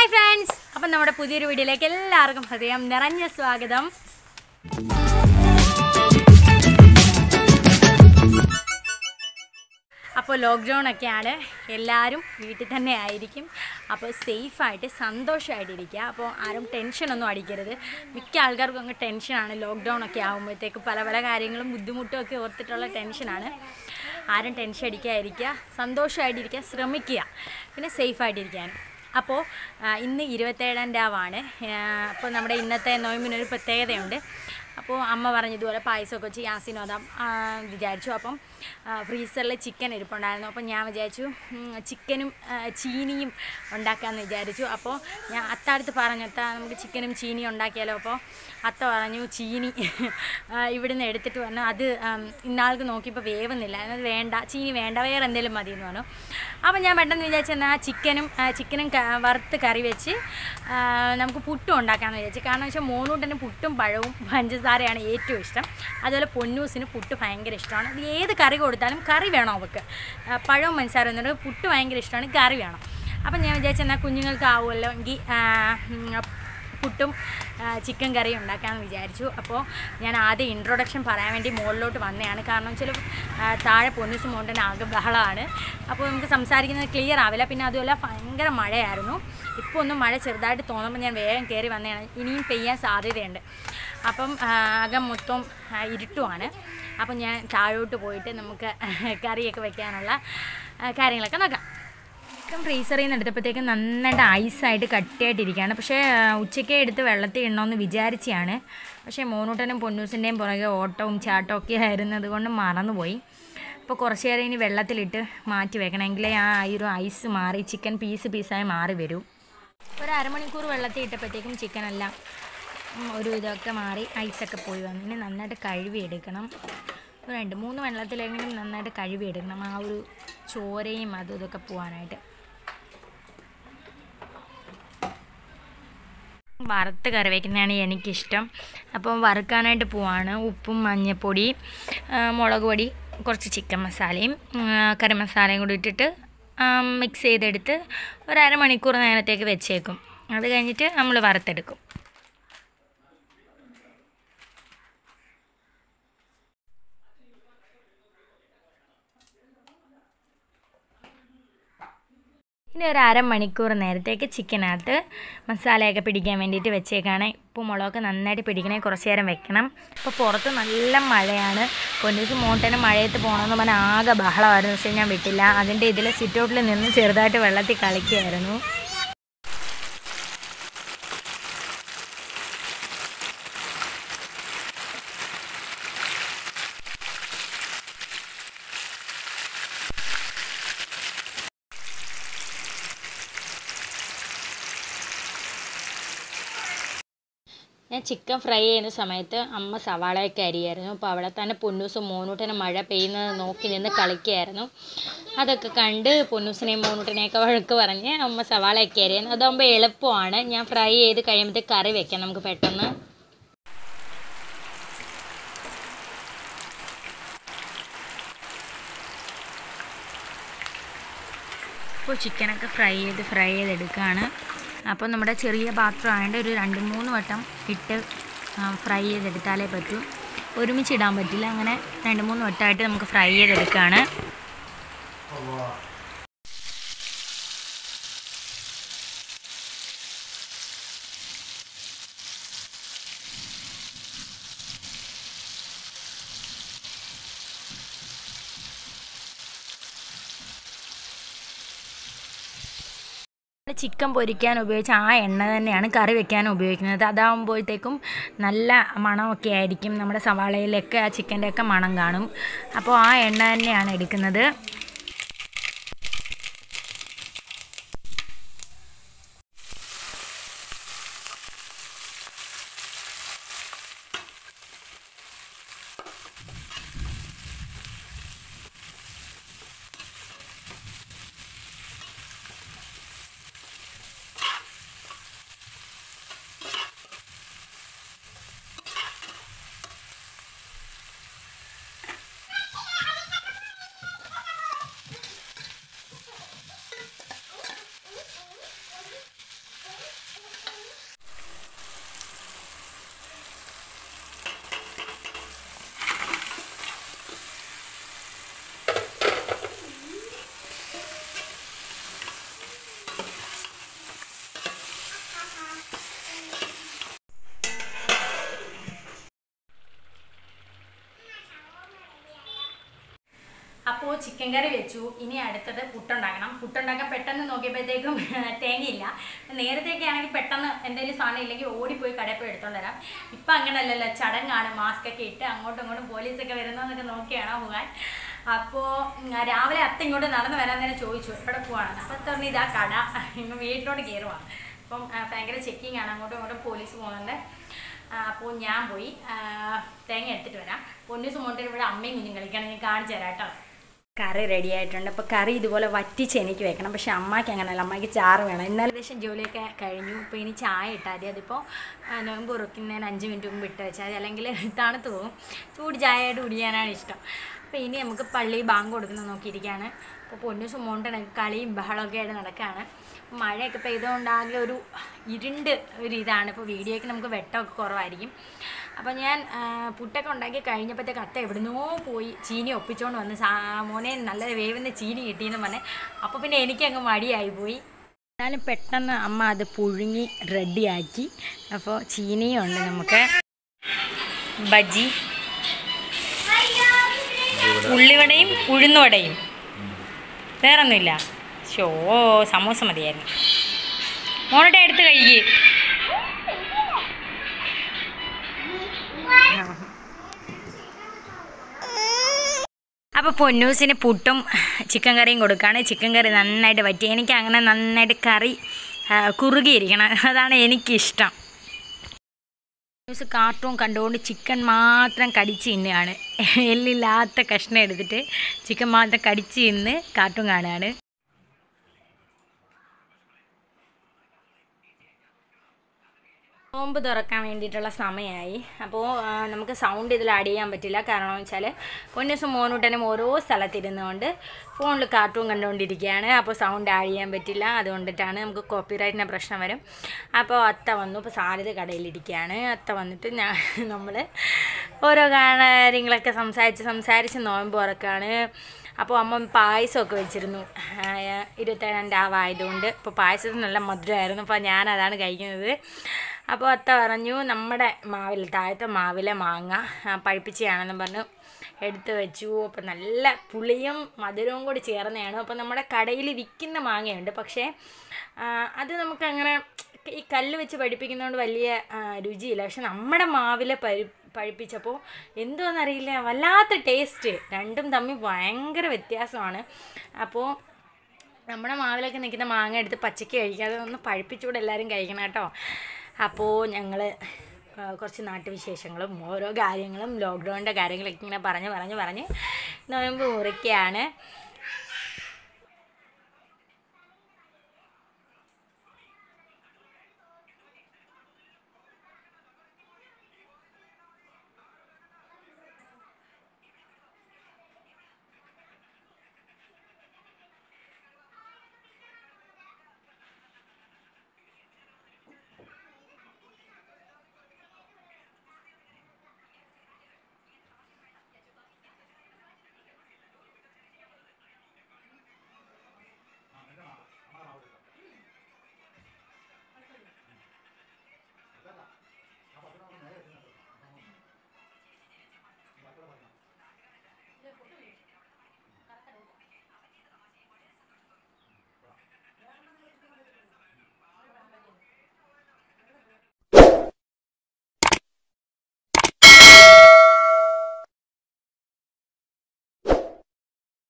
hi friends അപ്പം നമ്മുടെ പുതിയൊരു വീഡിയോയിലേക്ക് എല്ലാവർക്കും ഹൃദയം നിറഞ്ഞ സ്വാഗതം അപ്പോൾ ലോക്ക്ഡൗൺ ഒക്കെയാണ് എല്ലാവരും വീട്ടിൽ തന്നെ ആയിരിക്കും അപ്പോൾ സേഫായിട്ട് സന്തോഷമായിട്ടിരിക്കുക അപ്പോൾ ആരും ടെൻഷനൊന്നും അടിക്കരുത് മിക്ക ആൾക്കാർക്കും അങ്ങ് ടെൻഷനാണ് ലോക്ക്ഡൗൺ ഒക്കെ ആകുമ്പോഴത്തേക്ക് പല പല കാര്യങ്ങളും ബുദ്ധിമുട്ടും ഒക്കെ ഓർത്തിട്ടുള്ള ടെൻഷനാണ് ആരും ടെൻഷൻ അടിക്കാതിരിക്കുക സന്തോഷമായിട്ടിരിക്കുക ശ്രമിക്കുക പിന്നെ സേഫായിട്ടിരിക്കാനും അപ്പോൾ ആ, ഇന്ന് ഇരുപത്തേഴാം രാവാണ് ആ, അപ്പോൾ നമ്മുടെ ഇന്നത്തെ നോയമ്പിനൊരു പ്രത്യേകതയുണ്ട് അപ്പോൾ അമ്മ പറഞ്ഞതുപോലെ പായസമൊക്കെ വെച്ച് യാസിനോദം വിചാരിച്ചു അപ്പം ഫ്രീസറിൽ ചിക്കൻ ഇരിപ്പുണ്ടായിരുന്നു അപ്പോൾ ഞാൻ വിചാരിച്ചു ഉം, ചിക്കനും ആ, ചീനിയും ഉണ്ടാക്കാമെന്ന് വിചാരിച്ചു അപ്പോൾ ഞാൻ അത്താടുത്ത് പറഞ്ഞു അത്ത നമുക്ക് ചിക്കനും ചീനിയും ഉണ്ടാക്കിയാലോ അപ്പോൾ അത്ത പറഞ്ഞു ചീനി ആ, ഇവിടുന്ന് എടുത്തിട്ട് പറഞ്ഞു അത് ആം, ഇന്നാൾക്ക് നോക്കിയപ്പോൾ വേവുന്നില്ല അത് വേണ്ട ചീനി വേണ്ട വേറെ എന്തെങ്കിലും മതി എന്ന് പറഞ്ഞു അപ്പോൾ ഞാൻ പെട്ടെന്ന് വിചാരിച്ചെന്നാൽ ചിക്കനും ആ, ചിക്കനും ക- വറുത്ത് കറി വെച്ച് ആ, നമുക്ക് പുട്ടും ഉണ്ടാക്കാമെന്ന് വിചാരിച്ചു കാരണം വെച്ചാൽ മോനൂട്ടന് പുട്ടും പഴവും പഞ്ചസാരയാണ് ഏറ്റവും ഇഷ്ടം അതുപോലെ പൊന്നൂസിന് പുട്ട് ഭയങ്കര ഇഷ്ടമാണ് അത് ഏത് കറി കൊടുത്താലും കറി വേണം അവൾക്ക് ആ, പഴവും പഞ്ചസാര എന്നുള്ളത് പുട്ട് ഭയങ്കര ഇഷ്ടമാണ് കറി വേണം അപ്പം ഞാൻ വിചാരിച്ചെന്നാൽ കുഞ്ഞുങ്ങൾക്ക് ആവുമല്ലോ എങ്കിൽ ആ, ഉം, പുട്ടും ആ, ചിക്കൻ കറിയും ഉണ്ടാക്കാമെന്ന് വിചാരിച്ചു അപ്പോൾ ഞാൻ ആദ്യം ഇൻട്രൊഡക്ഷൻ പറയാൻ വേണ്ടി മുകളിലോട്ട് വന്നതാണ് കാരണം വെച്ചാൽ ആ, താഴെ പൊന്നിസ് മോണ്ടൻ ആകെ ബഹളമാണ് അപ്പോൾ നമുക്ക് സംസാരിക്കുന്നത് ക്ലിയർ ആവില്ല പിന്നെ അതുമല്ല ഭയങ്കര മഴയായിരുന്നു ഇപ്പോൾ ഒന്ന് മഴ ചെറുതായിട്ട് തോന്നുമ്പോൾ ഞാൻ വേഗം കയറി വന്നതാണ് ഇനിയും പെയ്യാൻ സാധ്യതയുണ്ട് അപ്പം ആ, അകം മൊത്തം ആ, ഇരുട്ടുമാണ് അപ്പം ഞാൻ താഴോട്ട് പോയിട്ട് നമുക്ക് കറിയൊക്കെ വെക്കാനുള്ള ആ, കാര്യങ്ങളൊക്കെ നോക്കാം ചിക്കൻ ഫ്രീസറിൽ നിന്ന് എടുത്തപ്പോഴത്തേക്കും നന്നായിട്ട് ഐസായിട്ട് കട്ടിയായിട്ടിരിക്കുകയാണ് പക്ഷേ ആ, ഉച്ചയ്ക്കേ എടുത്ത് വെള്ളത്തിൽ ഇടണമെന്ന് വിചാരിച്ചാണ് പക്ഷേ മോനൂട്ടനും പൊന്നൂസിൻ്റെയും പുറകെ ഓട്ടവും ചാട്ടവും ഒക്കെ ആയിരുന്നത് കൊണ്ട് മറന്നുപോയി അപ്പോൾ കുറച്ച് നേരം ഇനി വെള്ളത്തിലിട്ട് മാറ്റി വെക്കണമെങ്കിലേ ആ ഈ ഒരു ഐസ് മാറി ചിക്കൻ പീസ് പീസായി മാറി വരും ഒരു അരമണിക്കൂർ വെള്ളത്തിൽ ഇട്ടപ്പോഴത്തേക്കും ചിക്കനെല്ലാം ഉം, ഒരു ഇതൊക്കെ മാറി ഐസൊക്കെ പോയി വന്നു ഇനി നന്നായിട്ട് കഴുകി എടുക്കണം ഒരു രണ്ട് മൂന്ന് വെള്ളത്തിലെങ്കിലും നന്നായിട്ട് കഴുകി എടുക്കണം ആ ഒരു ചോരയും അതും ഇതൊക്കെ പോകാനായിട്ട് വറുത്ത് കറി വയ്ക്കുന്നതാണ് എനിക്കിഷ്ടം അപ്പോൾ വറുക്കാനായിട്ട് പോവാണ് ഉപ്പും മഞ്ഞൾപ്പൊടി ആ, മുളക് പൊടി കുറച്ച് ചിക്കൻ മസാലയും ആ, കറി മസാലയും കൂടി ഇട്ടിട്ട് മിക്സ് ചെയ്തെടുത്ത് ഒരു അരമണിക്കൂർ നേരത്തേക്ക് വെച്ചേക്കും അത് കഴിഞ്ഞിട്ട് നമ്മൾ വറുത്തെടുക്കും ഇനി ഒരു അരമണിക്കൂർ നേരത്തേക്ക് ചിക്കനകത്ത് മസാലയൊക്കെ പിടിക്കാൻ വേണ്ടിയിട്ട് വെച്ചേക്കാണ് ഉപ്പും മുളകൊക്കെ നന്നായിട്ട് പിടിക്കണേ കുറച്ച് നേരം വെക്കണം ഇപ്പോൾ പുറത്ത് നല്ല മഴയാണ് പൊന്നൂസ് മോട്ടന് മഴയത്ത് പോകണമെന്ന് പറഞ്ഞാൽ ആകെ ബഹളമായിരുന്നു പക്ഷേ ഞാൻ വിട്ടില്ല അതിൻ്റെ ഇതിൽ സിറ്റൗട്ടിൽ നിന്ന് ചെറുതായിട്ട് വെള്ളത്തിൽ കളിക്കുമായിരുന്നു ഞാൻ ചിക്കൻ ഫ്രൈ ചെയ്യുന്ന സമയത്ത് അമ്മ സവാളയൊക്കെ അരിയായിരുന്നു അപ്പോൾ അവിടെ തന്നെ പൊന്നൂസും മോനൂട്ടനും മഴ പെയ്യുന്നത് നോക്കി നിന്ന് കളിക്കുകയായിരുന്നു അതൊക്കെ കണ്ട് പൊന്നൂസിനെയും മോനൂട്ടനെയൊക്കെ വഴക്ക് പറഞ്ഞ് അമ്മ സവാളയൊക്കെ അരിയായിരുന്നു അതാകുമ്പോൾ എളുപ്പമാണ് ഞാൻ ഫ്രൈ ചെയ്ത് കഴിയുമ്പോഴത്തേക്ക് കറി വെക്കാം നമുക്ക് പെട്ടെന്ന് ഇപ്പോൾ ചിക്കനൊക്കെ ഫ്രൈ ചെയ്ത് ഫ്രൈ ചെയ്തെടുക്കുകയാണ് അപ്പോൾ നമ്മുടെ ചെറിയ പാത്രം ആയതുകൊണ്ട് ഒരു രണ്ട് മൂന്ന് വട്ടം ഇട്ട് ഫ്രൈ ചെയ്തെടുത്താലേ പറ്റൂ ഒരുമിച്ച് ഇടാൻ പറ്റില്ല അങ്ങനെ രണ്ട് മൂന്ന് വട്ടമായിട്ട് നമുക്ക് ഫ്രൈ ചെയ്തെടുക്കുകയാണ് ചിക്കൻ പൊരിക്കാൻ ഉപയോഗിച്ച ആ എണ്ണ തന്നെയാണ് കറി വെക്കാൻ ഉപയോഗിക്കുന്നത് അതാകുമ്പോഴത്തേക്കും നല്ല മണമൊക്കെ ആയിരിക്കും നമ്മുടെ സവാളയിലൊക്കെ ആ ചിക്കൻ്റെ ഒക്കെ മണം കാണും അപ്പോൾ ആ എണ്ണ തന്നെയാണ് എടുക്കുന്നത് ചിക്കൻ കറി വെച്ചു ഇനി അടുത്തത് പുട്ടുണ്ടാക്കണം പുട്ടുണ്ടാക്കാൻ പെട്ടെന്ന് നോക്കിയപ്പോഴത്തേക്കും തേങ്ങയില്ല നേരത്തെയൊക്കെ ആണെങ്കിൽ പെട്ടെന്ന് എന്തെങ്കിലും സാധനം ഇല്ലെങ്കിൽ ഓടിപ്പോയി കടയിൽ പോയി എടുത്തോണ്ട് വരാം ഇപ്പം അങ്ങനല്ലല്ലോ ചടങ്ങാണ് മാസ്ക് ഒക്കെ ഇട്ട് അങ്ങോട്ടും ഇങ്ങോട്ടും പോലീസൊക്കെ വരുന്നതെന്നൊക്കെ നോക്കിയാണ് പോകാൻ അപ്പോൾ രാവിലെ അത്ത ഇങ്ങോട്ട് നടന്നു വരാൻ നേരം ചോദിച്ചു എവിടെ പോവാണ് അപ്പം പറഞ്ഞു ഇതാ കട ഇപ്പം വീട്ടിലോട്ട് കയറുവാണ് അപ്പം ആ, ഭയങ്കര ചെക്കിംഗ് ആണ് അങ്ങോട്ടും ഇങ്ങോട്ടും പോലീസ് പോകുന്നുണ്ട് അപ്പോൾ ഞാൻ പോയി ആ, തേങ്ങ എടുത്തിട്ട് വരാം പൊന്നൂസ് മോണ്ടിന് ഇവിടെ അമ്മയും കുഞ്ഞും കളിക്കണം ഞാൻ കാണിച്ചു തരാം കേട്ടോ കറി റെഡി ആയിട്ടുണ്ട് അപ്പോൾ കറി ഇതുപോലെ വറ്റിച്ച് എനിക്ക് വെക്കണം പക്ഷെ അമ്മയ്ക്ക് അങ്ങനെയല്ല അമ്മയ്ക്ക് ചാറ് വേണം ഇന്നലെ ഏകദേശം ജോലിയൊക്കെ കഴിഞ്ഞു ഇപ്പോൾ ഇനി ചായ ഇട്ടാൽ മതി അതിപ്പോൾ നോമ്പ് ഉറക്കുന്നതിന് അഞ്ച് മിനിറ്റ് മുമ്പ് ഇട്ട് വെച്ചാൽ മതി അല്ലെങ്കിൽ തണുത്ത് പോകും ചൂട് ചായയായിട്ട് കുടിക്കാനാണ് ഇഷ്ടം അപ്പോൾ ഇനി നമുക്ക് പള്ളി ബാങ്ക് കൊടുക്കുന്നത് നോക്കിയിരിക്കുകയാണ് അപ്പോൾ പൊന്നു സുമോണ്ടന് കളിയും ബഹളമൊക്കെ ആയിട്ട് നടക്കുകയാണ് മഴയൊക്കെ പെയ്തുകൊണ്ടാകെ ഒരു ഇരുണ്ട് ഒരു ഇതാണ് ഇപ്പോൾ വീഡിയോയ്ക്ക് നമുക്ക് വെട്ടമൊക്കെ കുറവായിരിക്കും അപ്പോൾ ഞാൻ ആ, പുട്ടൊക്കെ ഉണ്ടാക്കി കഴിഞ്ഞപ്പോഴത്തേക്ക് അത്ത എവിടുന്നോ പോയി ചീനി ഒപ്പിച്ചുകൊണ്ട് വന്ന് സാ മോനെ നല്ല വേവുന്ന ചീനി കിട്ടിയെന്ന് പറഞ്ഞ് അപ്പോൾ പിന്നെ എനിക്കങ്ങ് മടിയായി പോയി എന്നാലും പെട്ടെന്ന് അമ്മ അത് പുഴുങ്ങി റെഡിയാക്കി അപ്പോൾ ചീനിയും ഉണ്ട് നമുക്ക് ബജി ഉള്ളിവടയും ഉഴുന്നുവടയും വേറൊന്നുമില്ല ഷോ സമൂസ മതിയായിരുന്നു മോളുടെ അടുത്ത് കഴിയേ അപ്പോൾ പൊന്നൂസിന് പുട്ടും ചിക്കൻ കറിയും കൊടുക്കുകയാണ് ചിക്കൻ കറി നന്നായിട്ട് പറ്റി എനിക്ക് അങ്ങനെ നന്നായിട്ട് കറി ആ, കുറുകിയിരിക്കണം അതാണ് എനിക്കിഷ്ടം ന്യൂസ് കാർട്ടൂൺ കണ്ടുകൊണ്ട് ചിക്കൻ മാത്രം കടിച്ച് തിന്നുകയാണ് എല്ലില്ലാത്ത കഷ്ണം എടുത്തിട്ട് ചിക്കൻ മാത്രം കടിച്ച് തിന്ന് കാർട്ടൂൺ കാണുകയാണ് നോമ്പ് തുറക്കാൻ വേണ്ടിയിട്ടുള്ള സമയമായി അപ്പോൾ ആ, നമുക്ക് സൗണ്ട് ഇതിൽ ആഡ് ചെയ്യാൻ പറ്റില്ല കാരണം എന്ന് വെച്ചാൽ പൊന്നൂസും മോനൂട്ടനും ഓരോ സ്ഥലത്തിരുന്നുകൊണ്ട് ഫോണിൽ കാർട്ടൂൺ കണ്ടുകൊണ്ടിരിക്കുകയാണ് അപ്പോൾ സൗണ്ട് ആഡ് ചെയ്യാൻ പറ്റില്ല അതുകൊണ്ടിട്ടാണ് നമുക്ക് കോപ്പിറൈറ്റിൻ്റെ പ്രശ്നം വരും അപ്പോൾ അത്ത വന്നു ഇപ്പോൾ സാരഥ കടയിലിരിക്കുകയാണ് അത്ത വന്നിട്ട് ഞാൻ നമ്മൾ ഓരോ കാര്യങ്ങളൊക്കെ സംസാരിച്ച് സംസാരിച്ച് നോമ്പ് തുറക്കാണ് അപ്പോൾ അമ്മ പായസമൊക്കെ വെച്ചിരുന്നു ആ, ഇരുപത്തേഴാം രാവ് ആയതുകൊണ്ട് ഇപ്പോൾ പായസത്തിന് നല്ല മധുരമായിരുന്നു അപ്പോൾ ഞാൻ അതാണ് കഴിക്കുന്നത് അപ്പോൾ അത്ത പറഞ്ഞു നമ്മുടെ മാവിൽ താഴത്തെ മാവിലെ മാങ്ങ ആ, പഴുപ്പിച്ചയാണെന്ന് പറഞ്ഞു എടുത്ത് വെച്ചു അപ്പോൾ നല്ല പുളിയും മധുരവും കൂടി ചേർന്നതാണ് അപ്പോൾ നമ്മുടെ കടയിൽ വിൽക്കുന്ന മാങ്ങയുണ്ട് പക്ഷേ ആ, അത് നമുക്കങ്ങനെ ഈ കല്ല് വെച്ച് പഠിപ്പിക്കുന്നതുകൊണ്ട് വലിയ ആ, രുചിയില്ല പക്ഷെ നമ്മുടെ മാവിലെ പഴു പഴുപ്പിച്ചപ്പോൾ എന്തോന്നറിയില്ല വല്ലാത്ത ടേസ്റ്റ് രണ്ടും തമ്മിൽ ഭയങ്കര വ്യത്യാസമാണ് അപ്പോൾ നമ്മുടെ മാവിലൊക്കെ നിൽക്കുന്ന മാങ്ങ എടുത്ത് പച്ചയ്ക്ക് കഴിക്കാതെ ഒന്ന് പഴുപ്പിച്ചുകൂടെ എല്ലാവരും കഴിക്കണം കേട്ടോ അപ്പോൾ ഞങ്ങൾ കുറച്ച് നാട്ടുവിശേഷങ്ങളും ഓരോ കാര്യങ്ങളും ലോക്ക്ഡൗണിൻ്റെ കാര്യങ്ങളൊക്കെ ഇങ്ങനെ പറഞ്ഞ് പറഞ്ഞ് പറഞ്ഞ് നോയമ്പ് മുറിക്കുകയാണ്